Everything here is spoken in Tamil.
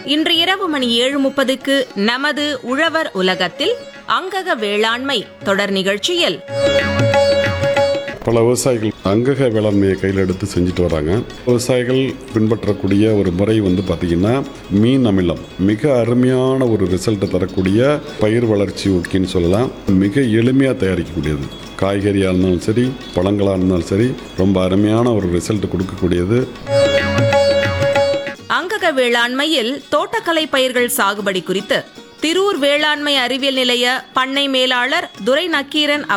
இன்று இரவு மணி ஏழு முப்பதுக்கு நமது உழவர் உலகத்தில் அங்கக வேளாண்மை தொடர் நிகழ்ச்சியில் பல விவசாயிகள் அங்கக வேளாண்மையை கையில் எடுத்து செஞ்சுட்டு வராங்க விவசாயிகள் பின்பற்றக்கூடிய ஒரு முறை வந்து பார்த்திங்கன்னா மீன் அமிலம் மிக அருமையான ஒரு ரிசல்ட்டை தரக்கூடிய பயிர் வளர்ச்சி ஊக்கின்னு சொல்லலாம் மிக எளிமையாக தயாரிக்கக்கூடியது காய்கறியாக இருந்தாலும் சரி பழங்களாக இருந்தாலும் சரி ரொம்ப அருமையான ஒரு ரிசல்ட் கொடுக்கக்கூடியது அங்கக வேளாண்மையில் தோட்டக்கலை பயிர்கள் சாகுபடி குறித்து திரூர் வேளாண்மை அறிவியல் நிலைய பண்ணை மேலாளர் துரை நக்கீரன்